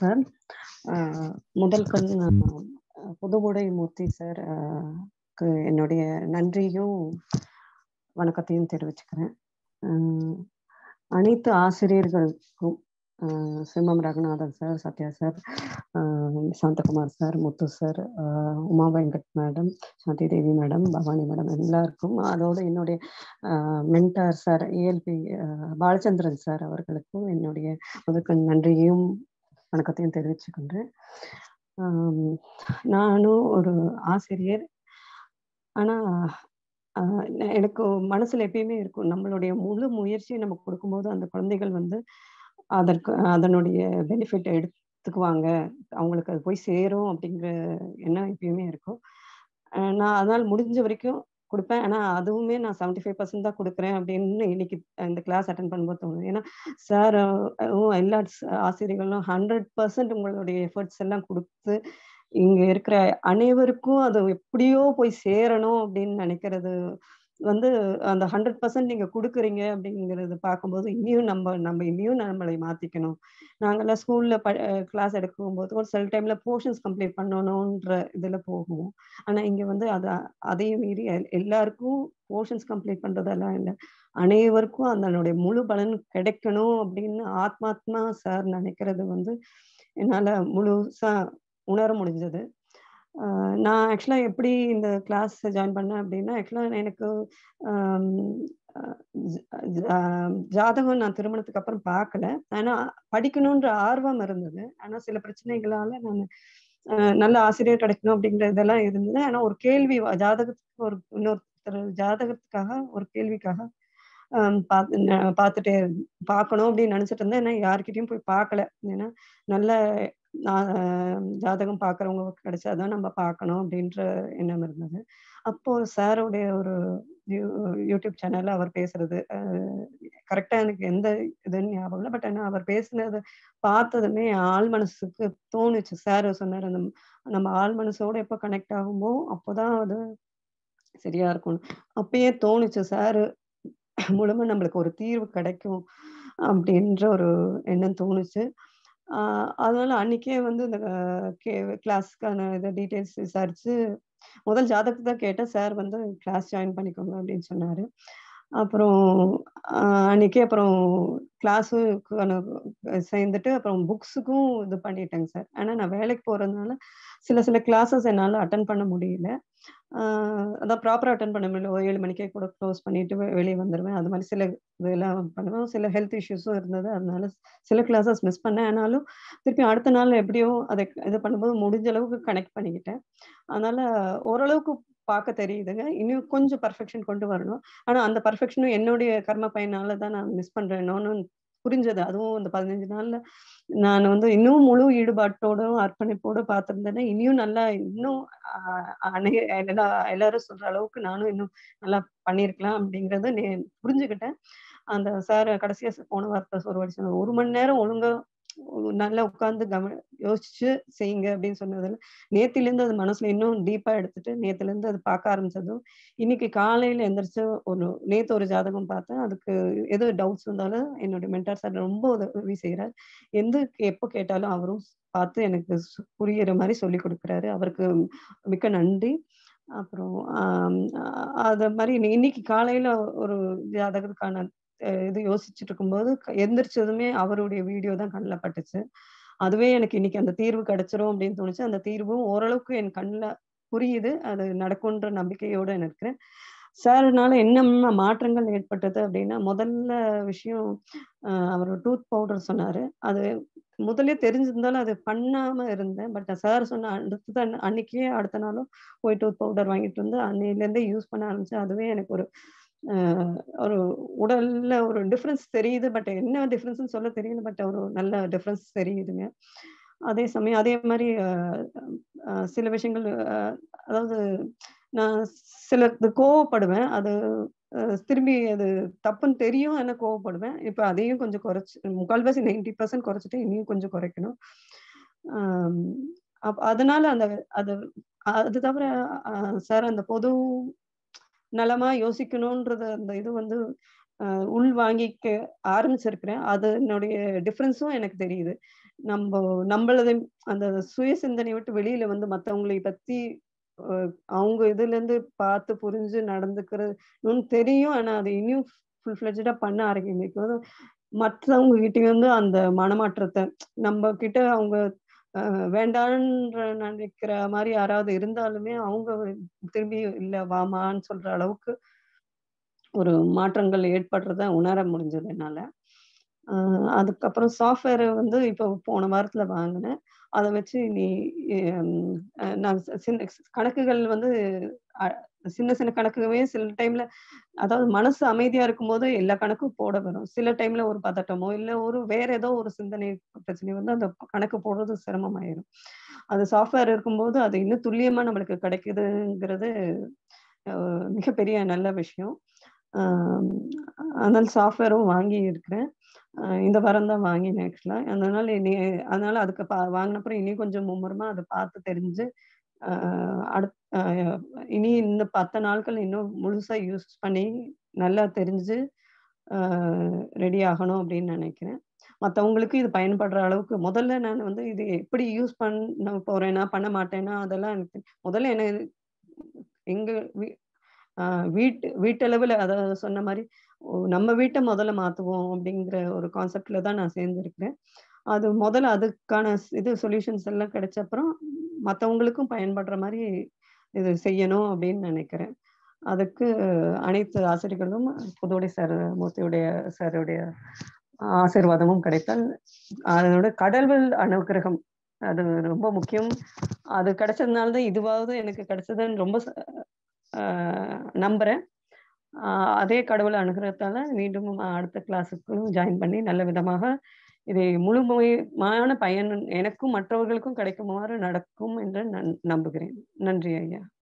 Sir முதல் கண் புதுவுடை மூர்த்தி sir க்கு என்னுடைய நன்றியும் வணக்கத்தையும் தெரிவிச்சுக்கிறேன் அனைத்து ஆசிரியர்களுக்கும் Simmam Raghunathan sir Sathya sir Santhakumar sir Muthu sir Uma Venkat madam Shanthi Devi madam Bhavani madam எல்லாருக்கும் அதோடு என்னுடைய mentor sir ALP Balachandran sir அவர்களுக்கும் என்னுடைய முதற்கு நன்றியையும் வணக்கத்தையும் தெரிவிச்சுக்கின்றேன் நானும் ஒரு ஆசிரியர் ஆனால் எனக்கு மனசுல எப்பயுமே இருக்கும் நம்மளுடைய முழு முயற்சியை நம்ம கொடுக்கும்போது அந்த குழந்தைகள் வந்து அதற்கு அதனுடைய பெனிஃபிட் எடுத்துக்குவாங்க அவங்களுக்கு அது போய் சேரும் அப்படிங்கிற எண்ணம் எப்பயுமே இருக்கும் நான் அதனால் முடிஞ்ச வரைக்கும் கொடுப்பேன் ஆனால் அதுவுமே நான் செவன்டி ஃபைவ் பர்சன்ட் தான் கொடுக்குறேன் அப்படின்னு இன்னைக்கு இந்த கிளாஸ் அட்டன் பண்ணும்போது தோணுது ஏன்னா சார் எல்லா ஆசிரியர்களும் ஹண்ட்ரட் பர்சன்ட் உங்களுடைய எஃபர்ட்ஸ் எல்லாம் கொடுத்து இங்க இருக்கிற அனைவருக்கும் அது எப்படியோ போய் சேரணும் அப்படின்னு நினைக்கிறது வந்து அந்த ஹண்ட்ரட் பர்சன்ட் நீங்க கொடுக்குறீங்க அப்படிங்கிறது பார்க்கும்போது இனியும் நம்ம நம்ம இனியும் நம்மளை மாத்திக்கணும் நாங்கெல்லாம் ஸ்கூல்ல ப கிளாஸ் எடுக்கும்போது ஒரு சில டைம்ல போர்ஷன்ஸ் கம்ப்ளீட் பண்ணணுன்ற இதுல போகும் ஆனா இங்க வந்து அதை அதையும் மீறி எல்லாருக்கும் போர்ஷன்ஸ் கம்ப்ளீட் பண்றதெல்லாம் இல்லை அனைவருக்கும் அதனுடைய முழு பலன் கிடைக்கணும் அப்படின்னு ஆத்மாத்மா சார் நினைக்கிறது வந்து என்னால முழுசா உணர முடிஞ்சது நான் ஆக்சுவலாக எப்படி இந்த கிளாஸ் ஜாயின் பண்ணேன் அப்படின்னா ஆக்சுவலாக எனக்கு ஜாதகம் நான் திருமணத்துக்கு அப்புறம் பார்க்கல ஆனால் படிக்கணுன்ற ஆர்வம் இருந்தது ஆனால் சில பிரச்சனைகளால நான் நல்ல ஆசிரியர் கிடைக்கணும் அப்படிங்கிற இதெல்லாம் இருந்தது ஆனால் ஒரு கேள்வி ஜாதகத்துக்கு ஒரு இன்னொருத்தர் ஜாதகத்துக்காக ஒரு கேள்விக்காக பார்த்துட்டே பார்க்கணும் அப்படின்னு நினைச்சிட்டு இருந்தேன் ஏன்னா யாருக்கிட்டையும் போய் பார்க்கல ஏன்னா நல்ல ஜாதகம் பார்க்குறவங்க கிடைச்சாதான் நம்ம பார்க்கணும் அப்படின்ற எண்ணம் இருந்தது அப்போ சாரோடைய ஒரு யூடியூப் சேனல்ல அவர் பேசுறது கரெக்டா எனக்கு எந்த இதுன்னு ஞாபகம் இல்லை பட் ஆனால் அவர் பேசுனது பார்த்ததுமே ஆள் மனசுக்கு தோணுச்சு சார் சொன்னார் அந்த நம்ம ஆள் மனசோட எப்போ கனெக்ட் ஆகுமோ அப்போதான் அது சரியா இருக்கும் அப்பயே தோணுச்சு சார் மூலமா நம்மளுக்கு ஒரு தீர்வு கிடைக்கும் அப்படின்ற ஒரு எண்ணம் தோணுச்சு அதனால அன்னைக்கே வந்து இந்த கிளாஸ்க்கான இதை டீட்டெயில்ஸ் விசாரிச்சு முதல் ஜாதகத்தை தான் கேட்டேன் சார் வந்து கிளாஸ் ஜாயின் பண்ணிக்கோங்க அப்படின்னு சொன்னாரு அப்புறம் அன்னைக்கு அப்புறம் கிளாஸுக்கான சேர்ந்துட்டு அப்புறம் புக்ஸுக்கும் இது பண்ணிட்டேங்க சார் ஆனால் நான் வேலைக்கு போகிறதுனால சில சில கிளாஸஸ் என்னால் அட்டன் பண்ண முடியல அதான் ப்ராப்பராக அட்டன் பண்ண முடியல ஒரு ஏழு மணிக்கே கூட க்ளோஸ் பண்ணிட்டு வெளியே வந்துடுவேன் அது மாதிரி சில இதெல்லாம் பண்ணுவேன் சில ஹெல்த் இஷ்யூஸும் இருந்தது அதனால சில கிளாஸஸ் மிஸ் பண்ணேன் ஆனாலும் திருப்பி அடுத்த நாள் எப்படியோ அதை இது பண்ணும்போது முடிஞ்ச அளவுக்கு கனெக்ட் பண்ணிக்கிட்டேன் அதனால ஓரளவுக்கு பார்க்க தெரியுதுங்க இன்னும் கொஞ்சம் பர்ஃபெக்ஷன் கொண்டு வரணும் ஆனா அந்த பர்ஃபெக்ஷனும் என்னுடைய கர்ம பயனால தான் நான் மிஸ் பண்றேனோன்னு புரிஞ்சது அதுவும் இந்த பதினஞ்சு நாள்ல நான் வந்து இன்னும் முழு ஈடுபாட்டோடும் அர்ப்பணிப்போடு பார்த்துருந்தேன்னா இனியும் நல்லா இன்னும் எல்லா எல்லாரும் சொல்ற அளவுக்கு நானும் இன்னும் நல்லா பண்ணியிருக்கலாம் அப்படிங்கறத புரிஞ்சுக்கிட்டேன் அந்த சார் கடைசியா போன வார்த்தை ஒரு வருஷம் ஒரு மணி நேரம் ஒழுங்கா நல்லா உட்காந்து கவ யோசிச்சு செய்யுங்க அப்படின்னு சொன்னதுல நேத்தில இருந்து அது மனசுல இன்னும் டீப்பா எடுத்துட்டு நேத்துல இருந்து அது பார்க்க ஆரம்பிச்சதும் இன்னைக்கு காலையில எந்திரிச்சு ஒரு நேத்து ஒரு ஜாதகம் பார்த்தேன் அதுக்கு எது டவுட்ஸ் வந்தாலும் என்னுடைய மென்டார் சார் ரொம்ப உதவி செய்யறாரு எந்த எப்போ கேட்டாலும் அவரும் பார்த்து எனக்கு புரியுற மாதிரி சொல்லி கொடுக்குறாரு அவருக்கு மிக்க நன்றி அப்புறம் அத மாதிரி இன்னைக்கு காலையில ஒரு ஜாதகத்துக்கான இது யோசிச்சுட்டு இருக்கும்போது எந்திரிச்சதுமே அவருடைய வீடியோ தான் கண்ணில் பட்டுச்சு அதுவே எனக்கு இன்னைக்கு அந்த தீர்வு கிடைச்சிரும் அப்படின்னு தோணுச்சு அந்த தீர்வும் ஓரளவுக்கு என் கண்ணில் புரியுது அது நடக்கும்ன்ற நம்பிக்கையோட இருக்கிறேன் சார்னால என்ன மாற்றங்கள் ஏற்பட்டது அப்படின்னா முதல்ல விஷயம் அவர் டூத் பவுடர் சொன்னாரு அது முதல்ல தெரிஞ்சிருந்தாலும் அது பண்ணாம இருந்தேன் பட் சார் சொன்ன அடுத்த அன்னைக்கே அடுத்த நாளும் போய் டூத் பவுடர் வாங்கிட்டு வந்து அன்னையிலேருந்தே யூஸ் பண்ண ஆரம்பிச்சு அதுவே எனக்கு ஒரு ஒரு உடல்ல ஒரு டிஃப்ரென்ஸ் தெரியுது பட் என்ன டிஃப்ரென்ஸ்னு சொல்ல தெரியல பட் ஒரு நல்ல டிஃப்ரென்ஸ் தெரியுதுங்க அதே சமயம் அதே மாதிரி சில விஷயங்கள் அதாவது நான் சில கோவப்படுவேன் அது திரும்பி அது தப்புன்னு தெரியும் என்ன கோவப்படுவேன் இப்போ அதையும் கொஞ்சம் குறைச்சி முக்கால்வாசி நைன்டி பர்சன்ட் குறைச்சிட்டு இனியும் கொஞ்சம் குறைக்கணும் அதனால அந்த அது அது தவிர சார் அந்த பொது நலமா யோசிக்கணும்ன்றது அந்த இது வந்து உள் வாங்கிக்க ஆரம்பிச்சிருக்கிறேன் அது என்னுடைய டிஃப்ரென்ஸும் எனக்கு தெரியுது நம்ப நம்மளது அந்த சுய சிந்தனைய விட்டு வெளியில வந்து மத்தவங்களை பத்தி அ அவங்க இதுலேருந்து பார்த்து புரிஞ்சு நடந்துக்கிறதுன்னு தெரியும். ஆனா, அது இன்னும் ஃபுல் ஃப்ளெட்ஜ்டா பண்ண ஆரம்பிக்கும்போது, மற்றவங்க கிட்டயும் வந்து அந்த மனமாற்றத்த நம்ம கிட்ட அவங்க அ வேண்டான்ற நெனைக்கிற மாரி யாராவது இருந்தாலுமே, அவங்க திரும்பி "இல்ல வாமான்னு" சொல்ற அளவுக்கு ஒரு மாற்றங்கள் ஏற்படுறத உணர முடிஞ்சது என்னால. அ அதுக்கப்புறம் சாஃப்ட்வேர் வந்து இப்போ போன வாரத்துல வாங்குனேன். அத வச்சு நீ எம் அ நான் சி சின்ன கணக்குகள் வந்து அ சின்ன சின்ன கணக்குவே சில டைம்ல அதாவது மனசு அமைதியா இருக்கும்போது எல்லா கணக்கும் போட வரும். சில டைம்ல ஒரு பதட்டமோ, இல்ல ஒரு வேற ஏதோ ஒரு சிந்தனை பிரச்சனை வந்து அந்த கணக்கு போடுறது சிரமமாயிரும். அது சாஃப்ட்வேர் இருக்கும்போது, அது இன்னும் துல்லியமா நம்மளுக்கு கிடைக்குதுங்கிறது அ மிகப்பெரிய நல்ல விஷயம். அ அதனால சாஃப்ட்வேரும் வாங்கி இருக்கிறேன். அ இந்த வாரம் தான் வாங்கினேன் ஆக்சுவலா. அதனால இனி அதனால அதுக்கு ப வாங்கினப்புறம் இனி கொஞ்சம் மும்முரமா அத பார்த்து தெரிஞ்சு, அ அடுத் அ இனி இந்த 10 நாட்கள் இன்னும் முழுசா யூஸ் பண்ணி, நல்லா தெரிஞ்சு, அ ரெடி ஆகணும் அப்படின்னு நெனைக்கிறேன். மத்தவங்களுக்கு இது பயன்படுற அளவுக்கு முதல்ல நான் வந்து இது எப்படி யூஸ் பண்ண போறேனா, பண்ண மாட்டேனா, அதெல்லாம் எனக்கு முதல்ல என்ன எங்க வீ அ வீட்டு வீட்டளவுல அதாவது சொன்ன மாரி, ஒ நம்ம வீட்ட முதல்ல மாத்துவோம் அப்படிங்கிற ஒரு கான்செப்ட்ல தான் நான் சேர்ந்திருக்கிறேன். அது முதல்ல அதுக்கான ஸ் இது சொல்யூஷன்ஸ் எல்லாம் கிடைச்ச அப்புறம், மத்தவங்களுக்கும் பயன்படுற மாரி இது செய்யணும் அப்படின்னு நெனைக்கிறேன். அதுக்கு அனைத்து ஆசிரியர்களும் புதுவடை சார் மூர்த்தியுடைய சாருடைய ஆசீர்வாதமும் கிடைத்தால், அதோட கடவுள் அனுக்கிரகம் அது ரொம்ப முக்கியம். அது கிடைச்சதுனால தான் இதுவாவது எனக்கு கிடைச்சதுன்னு ரொம்ப ச அ நம்புறேன். அ அதே கடவுள் அனுகிரகத்தால மீண்டும் அடுத்த கிளாஸுக்கும் ஜாயின் பண்ணி நல்ல விதமாக இதை முழுமையான பயன் எனக்கும் மற்றவர்களுக்கும் கிடைக்குமாறு நடக்கும் என்று நான் நம்புகிறேன். நன்றி ஐயா.